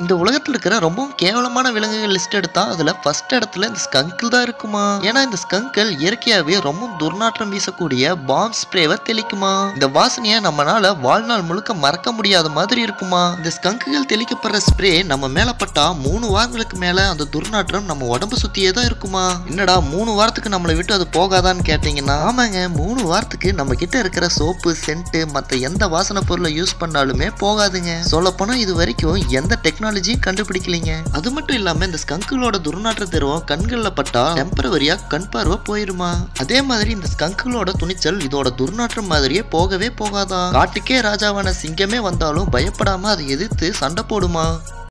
இந்த உலகத்துல இருக்கிற ரொம்பவும் கேவலமான விலங்குகள் லிஸ்ட் எடுத்தா அதுல ஃபர்ஸ்ட் இடத்துல இந்த ஸ்கங்கிள் தான் இருக்குமா ஏன்னா இந்த ஸ்கங்கிள் இயற்கையாவே ரொம்ப துர்நாற்றம் வீசக்கூடிய பாம் ஸ்ப்ரேவை தெளிக்குமா இந்த வாசனையை நம்மனால வாழ்நாள் முழுக்க மறக்க முடியாத மாதிரி இருக்குமா இந்த ஸ்கங்குகள் தெளிக்கப்படுற ஸ்ப்ரே நம்ம மேல பட்டா மூணு வாரங்களுக்கு மேல அந்த துர்நாற்றம் நம்ம உடம்பு சுத்தியே தான் இருக்குமா என்னடா மூணு வாரத்துக்கு நம்மளை விட்டு அது போகாதான்னு கேட்டீங்கன்னா ஆமாங்க மூணு வாரத்துக்கு நம்ம கிட்ட இருக்கிற சோப்பு சென்ட் மத்த எந்த வாசனை பொருளை யூஸ் பண்ணாலுமே போகாதுங்க சொல்லப்போனா இது வரைக்கும் எந்த டெக்னாலஜியும் கண்டுபிடிக்கலைங்க அது மட்டும் இல்லாம இந்த ஸ்கங்குகளோட துர்நாற்ற திரவம் கண்கள்ல பட்டா டெம்பரவரியா கண் பார்வை போயிருமா அதே மாதிரி இந்த ஸ்கங்குகளோட துணிச்சல் இதோட துர்நாற்றம் மாதிரியே போகவே போகாதான் காட்டுக்கே ராஜாவான சிங்கமே வந்தாலும் பயப்படாம அதை எதிர்த்து சண்டை போடுமா